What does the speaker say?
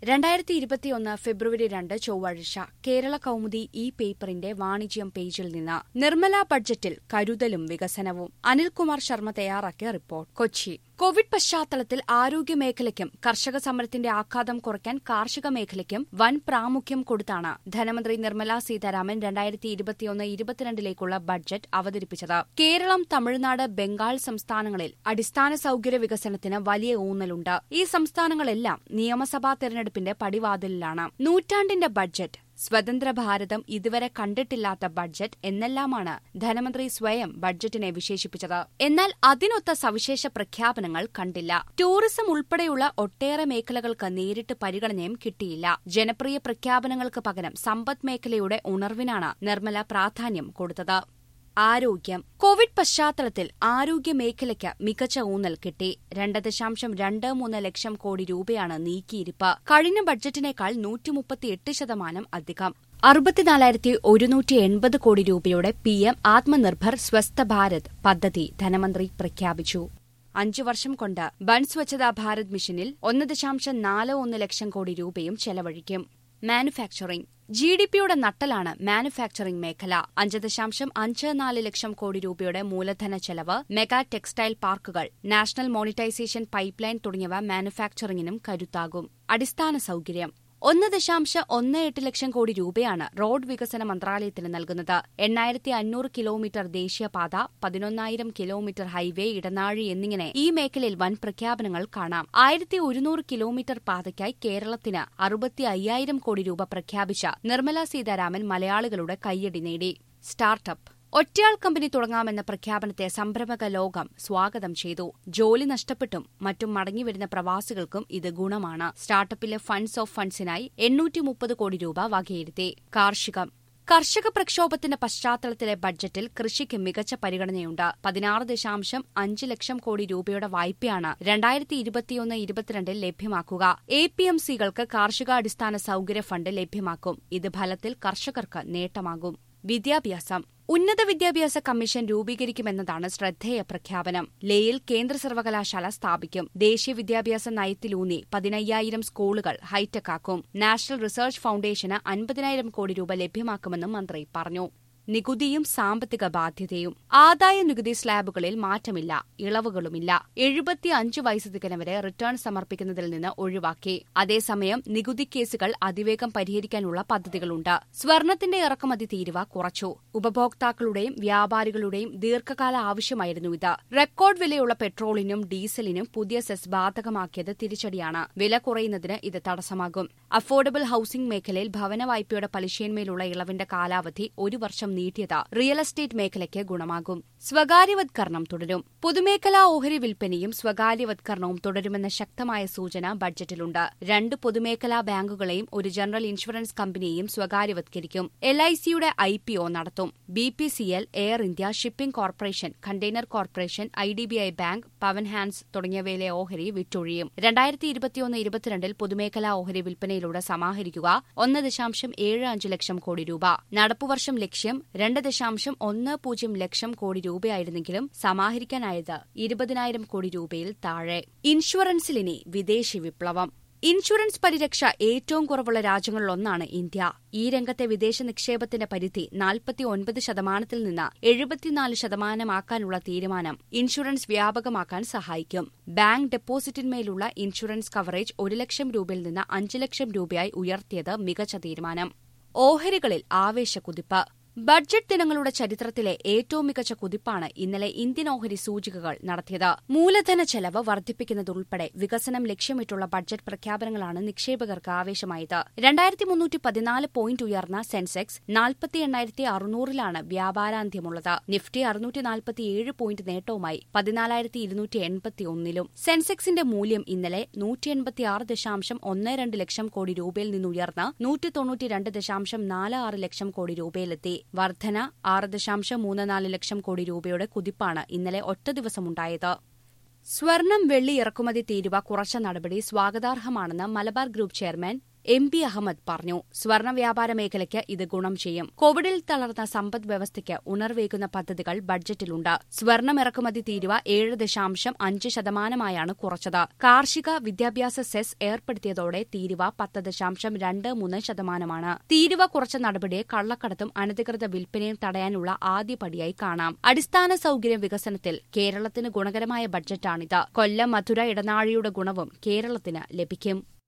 രണ്ടായിരത്തി ഇരുപത്തിയൊന്ന് ഫെബ്രുവരി രണ്ട് ചൊവ്വാഴ്ച കേരള കൗമുദി ഈ പേപ്പറിന്റെ വാണിജ്യം പേജിൽ നിന്ന് നിർമ്മല ബഡ്ജറ്റിൽ കരുതലും വികസനവും അനിൽകുമാർ ശർമ്മ തയ്യാറാക്കിയ റിപ്പോർട്ട് കൊച്ചി കോവിഡ് പശ്ചാത്തലത്തിൽ ആരോഗ്യമേഖലയ്ക്കും കർഷക സമരത്തിന്റെ ആഘാതം കുറയ്ക്കാൻ കാർഷിക മേഖലയ്ക്കും വൻ പ്രാമുഖ്യം കൊടുത്താണ് ധനമന്ത്രി നിർമ്മല സീതാരാമൻ രണ്ടായിരത്തി ഇരുപത്തിയൊന്ന് ഇരുപത്തിരണ്ടിലേക്കുള്ള ബഡ്ജറ്റ് അവതരിപ്പിച്ചത് കേരളം തമിഴ്നാട് ബംഗാൾ സംസ്ഥാനങ്ങളിൽ അടിസ്ഥാന സൌകര്യ വികസനത്തിന് വലിയ ഊന്നലുണ്ട് ഈ സംസ്ഥാനങ്ങളെല്ലാം നിയമസഭാ തെരഞ്ഞെടുപ്പിന്റെ പടിവാതിലിലാണ് നൂറ്റാണ്ടിന്റെ ബഡ്ജറ്റ് സ്വതന്ത്ര ഭാരതം ഇതുവരെ കണ്ടിട്ടില്ലാത്ത ബഡ്ജറ്റ് എന്നെല്ലാമാണ് ധനമന്ത്രി സ്വയം ബഡ്ജറ്റിനെ വിശേഷിപ്പിച്ചത് എന്നാൽ അതിനൊത്ത സവിശേഷ പ്രഖ്യാപനങ്ങൾ കണ്ടില്ല ടൂറിസം ഉൾപ്പെടെയുള്ള ഒട്ടേറെ മേഖലകൾക്ക് നേരിട്ട് പരിഗണനയും കിട്ടിയില്ല ജനപ്രിയ പ്രഖ്യാപനങ്ങൾക്ക് പകരം സമ്പദ് മേഖലയുടെ ഉണർവിനാണ് നിർമ്മല പ്രാധാന്യം കൊടുത്തത് ആരോഗ്യം കോവിഡ് പശ്ചാത്തലത്തിൽ ആരോഗ്യ മേഖലയ്ക്ക് മികച്ച ഊന്നൽ കിട്ടി രണ്ട് ദശാംശം രണ്ട് മൂന്ന് ലക്ഷം കോടി രൂപയാണ് നീക്കിയിരിപ്പ് കഴിഞ്ഞ ബഡ്ജറ്റിനേക്കാൾ നൂറ്റിമുപ്പത്തിയെട്ട് ശതമാനം അധികം അറുപത്തിനാലായിരത്തി ഒരുന്നൂറ്റി എൺപത് കോടി രൂപയുടെ പി എം ആത്മനിർഭർ സ്വസ്ഥ ഭാരത് പദ്ധതി ധനമന്ത്രി പ്രഖ്യാപിച്ചു അഞ്ചു വർഷം കൊണ്ട് ബൺ സ്വച്ഛതാ ഭാരത് മിഷനിൽ ഒന്ന് ദശാംശം നാല് ഒന്ന് ലക്ഷം കോടി രൂപയും ചെലവഴിക്കും മാനുഫാക്ചറിംഗ് ജി ഡി പിയുടെ നട്ടലാണ് മാനുഫാക്ചറിംഗ് മേഖല അഞ്ച് ദശാംശം അഞ്ച് നാല് ലക്ഷം കോടി രൂപയുടെ മൂലധന ചെലവ് mega textile parks national monetisation pipeline തുടങ്ങിയവ മാനുഫാക്ചറിംഗിനും കരുത്താകും അടിസ്ഥാന സൌകര്യം ഒന്ന് ദശാംശ ഒന്ന് എട്ട് ലക്ഷം കോടി രൂപയാണ് റോഡ് വികസന മന്ത്രാലയത്തിന് നൽകുന്നത് എണ്ണായിരത്തി അഞ്ഞൂറ് കിലോമീറ്റർ ദേശീയപാത പതിനൊന്നായിരം കിലോമീറ്റർ ഹൈവേ ഇടനാഴി എന്നിങ്ങനെ ഈ മേഖലയിൽ വൻ പ്രഖ്യാപനങ്ങൾ കാണാം ആയിരത്തി ഒരുന്നൂറ് കിലോമീറ്റർ പാതയ്ക്കായി കേരളത്തിന് അറുപത്തി അയ്യായിരം കോടി രൂപ പ്രഖ്യാപിച്ച നിർമ്മല സീതാരാമൻ മലയാളികളുടെ കയ്യടി നേടി സ്റ്റാർട്ടപ്പ് ഒറ്റയാൾ കമ്പനി തുടങ്ങാമെന്ന പ്രഖ്യാപനത്തെ സംരംഭക ലോകം സ്വാഗതം ചെയ്തു ജോലി നഷ്ടപ്പെട്ടും മറ്റും മടങ്ങിവരുന്ന പ്രവാസികൾക്കും ഇത് ഗുണമാണ് സ്റ്റാർട്ടപ്പിലെ ഫണ്ട്സ് ഓഫ് ഫണ്ട്സിനായി എണ്ണൂറ്റി മുപ്പത് കോടി രൂപ വകയിരുത്തി കാർഷികം കർഷക പ്രക്ഷോഭത്തിന്റെ പശ്ചാത്തലത്തിലെ ബഡ്ജറ്റിൽ കൃഷിക്ക് മികച്ച പരിഗണനയുണ്ട് പതിനാറ് ദശാംശം അഞ്ച് ലക്ഷം കോടി രൂപയുടെ വായ്പയാണ് രണ്ടായിരത്തി ഇരുപത്തിയൊന്ന് ഇരുപത്തിരണ്ടിൽ ലഭ്യമാക്കുക എ പി എം സികൾക്ക് കാർഷികാടിസ്ഥാന സൌകര്യ ഫണ്ട് ലഭ്യമാക്കും ഇത് ഫലത്തിൽ കർഷകർക്ക് നേട്ടമാകും വിദ്യാഭ്യാസം ഉന്നത വിദ്യാഭ്യാസ കമ്മീഷൻ രൂപീകരിക്കുമെന്നതാണ് ശ്രദ്ധേയ പ്രഖ്യാപനം ലേയിൽ കേന്ദ്ര സർവകലാശാല സ്ഥാപിക്കും ദേശീയ വിദ്യാഭ്യാസ നയത്തിലൂന്നി പതിനയ്യായിരം സ്കൂളുകൾ ഹൈടെക് ആക്കും നാഷണൽ റിസർച്ച് ഫൌണ്ടേഷന് അൻപതിനായിരം കോടി രൂപ ലഭ്യമാക്കുമെന്നും മന്ത്രി പറഞ്ഞു നികുതിയും സാമ്പത്തിക ബാധ്യതയും ആദായ നികുതി സ്ലാബുകളിൽ മാറ്റമില്ല ഇളവുകളുമില്ല എഴുപത്തിയഞ്ച് വയസ്സ് തികഞ്ഞവരെ റിട്ടേൺ സമർപ്പിക്കുന്നതിൽ നിന്ന് ഒഴിവാക്കി അതേസമയം നികുതി കേസുകൾ അതിവേഗം പരിഹരിക്കാനുള്ള പദ്ധതികളുണ്ട് സ്വർണത്തിന്റെ ഇറക്കുമതി തീരുവ കുറച്ചു ഉപഭോക്താക്കളുടെയും വ്യാപാരികളുടെയും ദീർഘകാല ആവശ്യമായിരുന്നു ഇത് റെക്കോർഡ് വിലയുള്ള പെട്രോളിനും ഡീസലിനും പുതിയ സെസ് ബാധകമാക്കിയത് തിരിച്ചടിയാണ് വില കുറയുന്നതിന് ഇത് തടസ്സമാകും അഫോർഡബിൾ ഹൌസിംഗ് മേഖലയിൽ ഭവന വായ്പയുടെ പലിശയിന്മേലുള്ള ഇളവിന്റെ കാലാവധി ഒരു വർഷം നീട്ടിയത് റിയൽ എസ്റ്റേറ്റ് മേഖലയ്ക്ക് ഗുണമാകും സ്വകാര്യവത്കരണം തുടരും പൊതുമേഖലാ ഓഹരി വിൽപ്പനയും സ്വകാര്യവത്കരണവും തുടരുമെന്ന ശക്തമായ സൂചന ബഡ്ജറ്റിലുണ്ട് രണ്ട് പൊതുമേഖലാ ബാങ്കുകളെയും ഒരു ജനറൽ ഇൻഷുറൻസ് കമ്പനിയെയും സ്വകാര്യവത്കരിക്കും എൽ ഐ സിയുടെ ഐ പി ഒ നടത്തും B P C L Air India shipping corporation container corporation I D B I bank Pawan Hans തുടങ്ങിയവയിലെ ഓഹരി വിറ്റൊഴിയും രണ്ടായിരത്തി ഇരുപത്തിയൊന്ന് ഇരുപത്തിരണ്ടിൽ പൊതുമേഖലാ ഓഹരി വിൽപ്പനയിലൂടെ സമാഹരിക്കുക ഒന്ന് ദശാംശം ഏഴ് അഞ്ച് ലക്ഷം കോടി രൂപ നടപ്പുവർഷം ലക്ഷ്യം രണ്ട് ദശാംശം ഒന്ന് പൂജ്യം ലക്ഷം കോടി രൂപയായിരുന്നെങ്കിലും സമാഹരിക്കാനായത് ഇരുപതിനായിരം കോടി രൂപയിൽ താഴെ ഇൻഷുറൻസിലിനി വിദേശി വിപ്ലവം ഇൻഷുറൻസ് പരിരക്ഷ ഏറ്റവും കുറവുള്ള രാജ്യങ്ങളിലൊന്നാണ് ഇന്ത്യ ഈ രംഗത്തെ വിദേശ നിക്ഷേപത്തിന്റെ പരിധി നാൽപ്പത്തി ഒൻപത് ശതമാനത്തിൽ നിന്ന് എഴുപത്തിനാല് ശതമാനമാക്കാനുള്ള തീരുമാനം ഇൻഷുറൻസ് വ്യാപകമാക്കാൻ സഹായിക്കും ബാങ്ക് ഡെപ്പോസിറ്റിന്മേലുള്ള ഇൻഷുറൻസ് കവറേജ് ഒരു ലക്ഷം രൂപയിൽ നിന്ന് അഞ്ച് ലക്ഷം രൂപയായി ഉയർത്തിയത് മികച്ച തീരുമാനം ഓഹരികളിൽ ആവേശക്കുതിപ്പ് ബഡ്ജറ്റ് ദിനങ്ങളുടെ ചരിത്രത്തിലെ ഏറ്റവും മികച്ച കുതിപ്പാണ് ഇന്നലെ ഇന്ത്യൻ ഓഹരി സൂചികകൾ നടത്തിയത് മൂലധന ചെലവ് വർദ്ധിപ്പിക്കുന്നതുൾപ്പെടെ വികസനം ലക്ഷ്യമിട്ടുള്ള ബഡ്ജറ്റ് പ്രഖ്യാപനങ്ങളാണ് നിക്ഷേപകർക്ക് ആവേശമായത് രണ്ടായിരത്തി മുന്നൂറ്റി പതിനാല് പോയിന്റ് ഉയർന്ന സെൻസെക്സ് നാൽപ്പത്തി എണ്ണായിരത്തി അറുന്നൂറിലാണ് വ്യാപാരാന്ത്യമുള്ളത് നിഫ്റ്റി അറുന്നൂറ്റി നാൽപ്പത്തിയേഴ് പോയിന്റ് നേട്ടവുമായി പതിനാലായിരത്തി ഇരുന്നൂറ്റി എൺപത്തി ഒന്നിലും സെൻസെക്സിന്റെ മൂല്യം ഇന്നലെ നൂറ്റി എൺപത്തിയാറ് ദശാംശം ഒന്ന് രണ്ട് ലക്ഷം കോടി രൂപയിൽ നിന്നുയർന്ന് നൂറ്റി തൊണ്ണൂറ്റി രണ്ട് ദശാംശം നാല് ആറ് ലക്ഷം കോടി രൂപയിലെത്തി വർധന ആറ് ദശാംശം മൂന്ന് നാല് ലക്ഷം കോടി രൂപയുടെ കുതിപ്പാണ് ഇന്നലെ ഒറ്റ ദിവസമുണ്ടായത് സ്വർണം വെള്ളി ഇറക്കുമതി തീരുവ കുറച്ച നടപടി സ്വാഗതാർഹമാണെന്ന് Malabar group chairman M P Ahmed പറഞ്ഞു സ്വർണ്ണ വ്യാപാര മേഖലയ്ക്ക് ഇത് ഗുണം ചെയ്യും കോവിഡിൽ തളർന്ന സമ്പദ് വ്യവസ്ഥയ്ക്ക് ഉണർവേകുന്ന പദ്ധതികൾ ബഡ്ജറ്റിലുണ്ട് സ്വർണം ഇറക്കുമതി തീരുവ ഏഴ് ദശാംശം അഞ്ച് ശതമാനമായാണ് കുറച്ചത് കാർഷിക വിദ്യാഭ്യാസ സെസ് ഏർപ്പെടുത്തിയതോടെ തീരുവ പത്ത് ദശാംശം രണ്ട് മൂന്ന് ശതമാനമാണ് തീരുവ കുറച്ച നടപടിയെ കള്ളക്കടത്തും അനധികൃത വിൽപ്പനയും തടയാനുള്ള ആദ്യപടിയായി കാണാം അടിസ്ഥാന സൌകര്യ വികസനത്തിൽ കേരളത്തിന് ഗുണകരമായ ബഡ്ജറ്റാണിത് കൊല്ലം മധുര ഇടനാഴിയുടെ ഗുണവും കേരളത്തിന് ലഭിക്കും